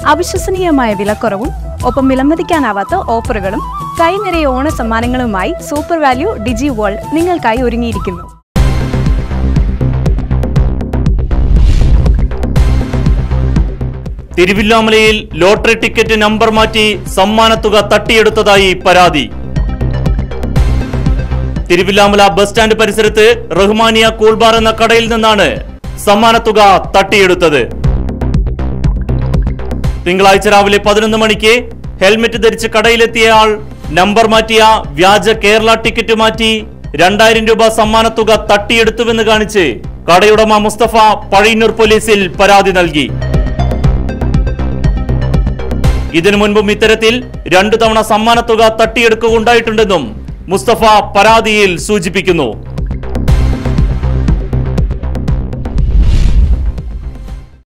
അവിശ്വസനീയമായ വിലക്കുറവും ഒപ്പം വിലമതിക്കാനാവാത്ത ഓഫറുകളും കൈനിറയ ഓണ സമ്മാനങ്ങളുമായി സൂപ്പർ വാല്യൂ ഡിജി വേൾഡ് നിങ്ങൾക്കായി ഒരുങ്ങിയിരിക്കുന്നു തിരുവില്ലാമലയിൽ ലോട്ടറി ടിക്കറ്റ് നമ്പർ മാറ്റി സമ്മാനത്തുക തട്ടിയെടുത്തതായി പരാതി തിരുവില്ലാമല ബസ് സ്റ്റാൻഡ് പരിസരത്ത് റഹ്മാനിയ കൂൾബാർ എന്ന കടയിൽ നിന്നാണ് സമ്മാനത്തുക തട്ടിയെടുത്തത് തിങ്കളാഴ്ച രാവിലെ പതിനൊന്ന് മണിക്ക് ഹെൽമെറ്റ് ധരിച്ച് കടയിലെത്തിയ ആൾ നമ്പർ മാറ്റിയ വ്യാജ കേരള ടിക്കറ്റ് മാറ്റി രണ്ടായിരം രൂപ സമ്മാനത്തുക തട്ടിയെടുത്തുവെന്ന് കാണിച്ച് കടയുടമ മുസ്തഫ പഴയന്നൂർ പോലീസിൽ പരാതി നൽകി ഇതിനു മുൻപും ഇത്തരത്തിൽ രണ്ടു തവണ സമ്മാനത്തുക തട്ടിയെടുക്കുകയുണ്ടായിട്ടുണ്ടെന്നും മുസ്തഫ പരാതിയിൽ സൂചിപ്പിക്കുന്നു